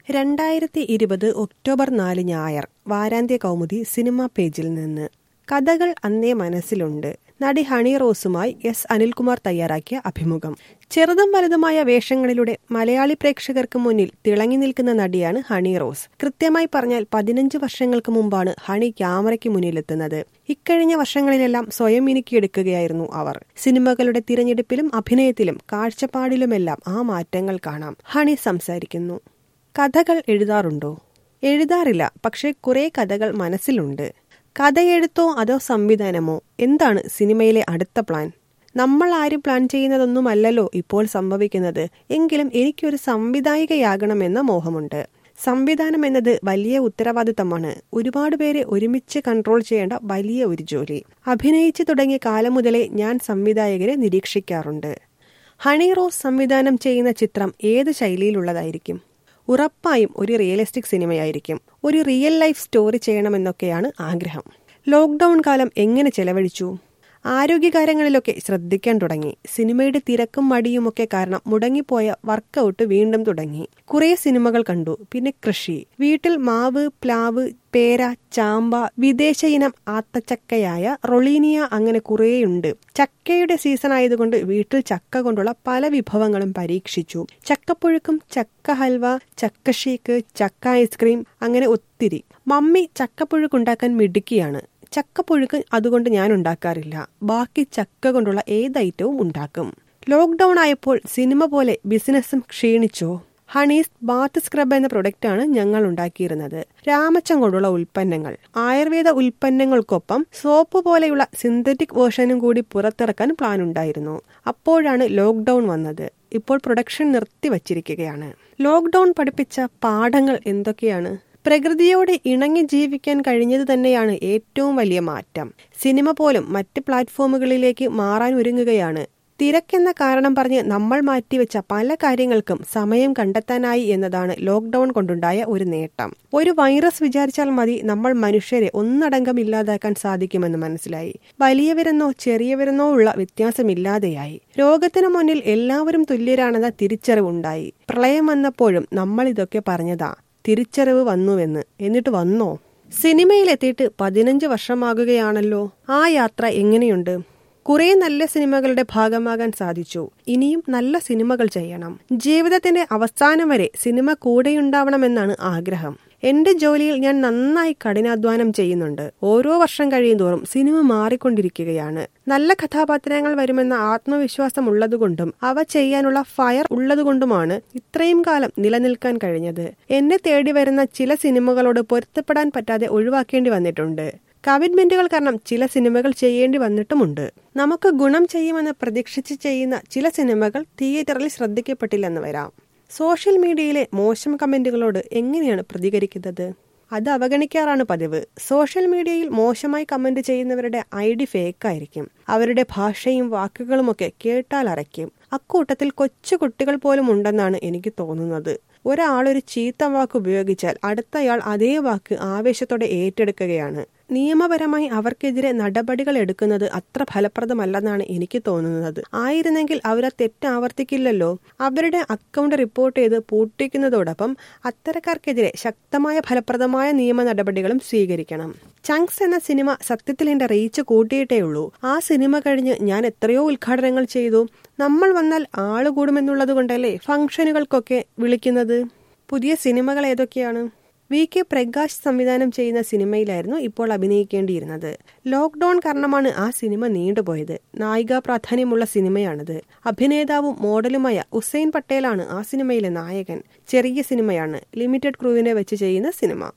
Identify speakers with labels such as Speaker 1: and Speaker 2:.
Speaker 1: രണ്ടായിരത്തി ഇരുപത് ഒക്ടോബർ നാല് ഞായർ വാരാന്ത്യ കൗമുദി സിനിമാ പേജിൽ നിന്ന് കഥകൾ അന്നേ മനസ്സിലുണ്ട് നടി ഹണി റോസുമായി എസ് അനിൽകുമാർ തയ്യാറാക്കിയ അഭിമുഖം ചെറുതും വലുതുമായ വേഷങ്ങളിലൂടെ മലയാളി പ്രേക്ഷകർക്ക് മുന്നിൽ തിളങ്ങി നിൽക്കുന്ന നടിയാണ് ഹണി റോസ് കൃത്യമായി പറഞ്ഞാൽ പതിനഞ്ച് വർഷങ്ങൾക്ക് മുമ്പാണ് ഹണി ക്യാമറയ്ക്ക് മുന്നിലെത്തുന്നത് ഇക്കഴിഞ്ഞ വർഷങ്ങളിലെല്ലാം സ്വയം മിനുക്കിയെടുക്കുകയായിരുന്നു അവർ സിനിമകളുടെ തിരഞ്ഞെടുപ്പിലും അഭിനയത്തിലും കാഴ്ചപ്പാടിലുമെല്ലാം ആ മാറ്റങ്ങൾ കാണാം ഹണി സംസാരിക്കുന്നു കഥകൾ എഴുതാറുണ്ടോ എഴുതാറില്ല പക്ഷേ കുറെ കഥകൾ മനസ്സിലുണ്ട് കഥയെഴുത്തോ അതോ സംവിധാനമോ എന്താണ് സിനിമയിലെ അടുത്ത പ്ലാൻ നമ്മൾ ആരും പ്ലാൻ ചെയ്യുന്നതൊന്നുമല്ലല്ലോ ഇപ്പോൾ സംഭവിക്കുന്നത് എങ്കിലും എനിക്കൊരു സംവിധായികയാകണമെന്ന മോഹമുണ്ട് സംവിധാനം എന്നത് വലിയ ഉത്തരവാദിത്തമാണ് ഒരുപാട് പേരെ ഒരുമിച്ച് കൺട്രോൾ ചെയ്യേണ്ട വലിയ ഒരു ജോലി അഭിനയിച്ചു തുടങ്ങിയ കാലം മുതലേ ഞാൻ സംവിധായകരെ നിരീക്ഷിക്കാറുണ്ട് ഹണി റോസ് സംവിധാനം ചെയ്യുന്ന ചിത്രം ഏത് ശൈലിയിലുള്ളതായിരിക്കും ഉറപ്പായും ഒരു റിയലിസ്റ്റിക് സിനിമയായിരിക്കും ഒരു റിയൽ ലൈഫ് സ്റ്റോറി ചെയ്യണമെന്നൊക്കെയാണ് ആഗ്രഹം ലോക്ക്ഡൌൺ കാലം എങ്ങനെ ചെലവഴിച്ചു ആരോഗ്യകാര്യങ്ങളിലൊക്കെ ശ്രദ്ധിക്കാൻ തുടങ്ങി സിനിമയുടെ തിരക്കും മടിയുമൊക്കെ കാരണം മുടങ്ങിപ്പോയ വർക്കൗട്ട് വീണ്ടും തുടങ്ങി കുറേ സിനിമകൾ കണ്ടു പിന്നെ കൃഷി വീട്ടിൽ മാവ് പ്ലാവ് പേര ചാമ്പ വിദേശ ഇനം ആത്തച്ചക്കയായ റൊളീനിയ അങ്ങനെ കുറേയുണ്ട് ചക്കയുടെ സീസൺ ആയതുകൊണ്ട് വീട്ടിൽ ചക്ക കൊണ്ടുള്ള പല വിഭവങ്ങളും പരീക്ഷിച്ചു ചക്കപ്പുഴുക്കും ചക്ക ഹൽവ ചക്ക ഷേക്ക് ചക്ക ഐസ്ക്രീം അങ്ങനെ ഒത്തിരി മമ്മി ചക്കപ്പുഴുക്കുണ്ടാക്കാൻ മിടുക്കിയാണ് ചക്കപ്പുഴുക്ക് അതുകൊണ്ട് ഞാൻ ഉണ്ടാക്കാറില്ല ബാക്കി ചക്ക കൊണ്ടുള്ള ഏത് ഐറ്റവും ഉണ്ടാക്കും ലോക്ക്ഡൌൺ ആയപ്പോൾ സിനിമ പോലെ ബിസിനസ്സും ക്ഷീണിച്ചോ ഹണീസ് ബാത്ത് സ്ക്രബ് എന്ന പ്രൊഡക്റ്റാണ് ഞങ്ങൾ ഉണ്ടാക്കിയിരുന്നത് രാമച്ചം കൊണ്ടുള്ള ഉൽപ്പന്നങ്ങൾ ആയുർവേദ ഉൽപ്പന്നങ്ങൾക്കൊപ്പം സോപ്പ് പോലെയുള്ള സിന്തറ്റിക് വേർഷനും കൂടി പുറത്തിറക്കാൻ പ്ലാൻ ഉണ്ടായിരുന്നു അപ്പോഴാണ് ലോക്ക്ഡൌൺ വന്നത് ഇപ്പോൾ പ്രൊഡക്ഷൻ നിർത്തിവച്ചിരിക്കുകയാണ് ലോക്ക്ഡൌൺ പഠിപ്പിച്ച പാഠങ്ങൾ എന്തൊക്കെയാണ് പ്രകൃതിയോട് ഇണങ്ങി ജീവിക്കാൻ കഴിഞ്ഞത് തന്നെയാണ് ഏറ്റവും വലിയ മാറ്റം സിനിമ പോലും മറ്റ് പ്ലാറ്റ്ഫോമുകളിലേക്ക് മാറാൻ ഒരുങ്ങുകയാണ് തിരക്കെന്ന കാരണം പറഞ്ഞ് നമ്മൾ മാറ്റിവെച്ച പല കാര്യങ്ങൾക്കും സമയം കണ്ടെത്താനായി എന്നതാണ് ലോക്ക്ഡൌൺ കൊണ്ടുണ്ടായ ഒരു നേട്ടം ഒരു വൈറസ് വിചാരിച്ചാൽ മതി നമ്മൾ മനുഷ്യരെ ഒന്നടങ്കം ഇല്ലാതാക്കാൻ സാധിക്കുമെന്ന് മനസ്സിലായി വലിയവരെന്നോ ചെറിയവരെന്നോ ഉള്ള വ്യത്യാസമില്ലാതെയായി രോഗത്തിന് മുന്നിൽ എല്ലാവരും തുല്യരാണെന്ന തിരിച്ചറിവുണ്ടായി പ്രളയം വന്നപ്പോഴും നമ്മൾ ഇതൊക്കെ പറഞ്ഞതാ തിരിച്ചറിവ് വന്നുവെന്ന് എന്നിട്ട് വന്നോ സിനിമയിലെത്തിയിട്ട് പതിനഞ്ച് വർഷമാകുകയാണല്ലോ ആ യാത്ര എങ്ങനെയുണ്ട് കുറെ നല്ല സിനിമകളുടെ ഭാഗമാകാൻ സാധിച്ചു ഇനിയും നല്ല സിനിമകൾ ചെയ്യണം ജീവിതത്തിന്റെ അവസാനം വരെ സിനിമ കൂടെയുണ്ടാവണമെന്നാണ് ആഗ്രഹം എന്റെ ജോലിയിൽ ഞാൻ നന്നായി കഠിനാധ്വാനം ചെയ്യുന്നുണ്ട് ഓരോ വർഷം കഴിയുന്തോറും സിനിമ മാറിക്കൊണ്ടിരിക്കുകയാണ് നല്ല കഥാപാത്രങ്ങൾ വരുമെന്ന ആത്മവിശ്വാസം ഉള്ളതുകൊണ്ടും അവ ചെയ്യാനുള്ള ഫയർ ഉള്ളതുകൊണ്ടുമാണ് ഇത്രയും കാലം നിലനിൽക്കാൻ കഴിഞ്ഞത് എന്നെ തേടി വരുന്ന ചില സിനിമകളോട് പൊരുത്തപ്പെടാൻ പറ്റാതെ ഒഴിവാക്കേണ്ടി വന്നിട്ടുണ്ട് കമ്മിറ്റ്മെന്റുകൾ കാരണം ചില സിനിമകൾ ചെയ്യേണ്ടി വന്നിട്ടുമുണ്ട് നമുക്ക് ഗുണം ചെയ്യുമെന്ന് പ്രതീക്ഷിച്ച് ചെയ്യുന്ന ചില സിനിമകൾ തിയേറ്ററിൽ ശ്രദ്ധിക്കപ്പെട്ടില്ലെന്ന് വരാം സോഷ്യൽ മീഡിയയിലെ മോശം കമന്റുകളോട് എങ്ങനെയാണ് പ്രതികരിക്കുന്നത് അത് അവഗണിക്കാറാണ് പതിവ് സോഷ്യൽ മീഡിയയിൽ മോശമായി കമന്റ് ചെയ്യുന്നവരുടെ ഐ ഡി ഫേക്കായിരിക്കും അവരുടെ ഭാഷയും വാക്കുകളുമൊക്കെ കേട്ടാൽ അറയ്ക്കും അക്കൂട്ടത്തിൽ കൊച്ചു കുട്ടികൾ പോലും ഉണ്ടെന്നാണ് എനിക്ക് തോന്നുന്നത് ഒരാളൊരു ചീത്ത വാക്ക് ഉപയോഗിച്ചാൽ അടുത്തയാൾ അതേ വാക്ക് ആവേശത്തോടെ ഏറ്റെടുക്കുകയാണ് നിയമപരമായി അവർക്കെതിരെ നടപടികൾ എടുക്കുന്നത് അത്ര ഫലപ്രദമല്ലെന്നാണ് എനിക്ക് തോന്നുന്നത് ആയിരുന്നെങ്കിൽ അവരാ തെറ്റ് ആവർത്തിക്കില്ലല്ലോ അവരുടെ അക്കൗണ്ട് റിപ്പോർട്ട് ചെയ്ത് പൂട്ടിക്കുന്നതോടൊപ്പം അത്തരക്കാർക്കെതിരെ ശക്തമായ ഫലപ്രദമായ നിയമ നടപടികളും സ്വീകരിക്കണം ചങ്സ് എന്ന സിനിമ സത്യത്തിൽ എന്റെ റീച്ച് കൂട്ടിയിട്ടേ ഉള്ളൂ ആ സിനിമ കഴിഞ്ഞ് ഞാൻ എത്രയോ ഉദ്ഘാടനങ്ങൾ ചെയ്തു നമ്മൾ വന്നാൽ ആള് കൂടുമെന്നുള്ളത് കൊണ്ടല്ലേ ഫംഗ്ഷനുകൾക്കൊക്കെ വിളിക്കുന്നത് പുതിയ സിനിമകൾ ഏതൊക്കെയാണ് വി കെ പ്രകാശ് സംവിധാനം ചെയ്യുന്ന സിനിമയിലായിരുന്നു ഇപ്പോൾ അഭിനയിക്കേണ്ടിയിരുന്നത് ലോക്ക്ഡൌൺ കാരണമാണ് ആ സിനിമ നീണ്ടുപോയത് നായിക പ്രാധാന്യമുള്ള സിനിമയാണിത് അഭിനേതാവും മോഡലുമായ ഉസൈൻ പട്ടേലാണ് ആ സിനിമയിലെ നായകൻ ചെറിയ സിനിമയാണ് ലിമിറ്റഡ് ക്രൂവിനെ വെച്ച് ചെയ്യുന്ന സിനിമ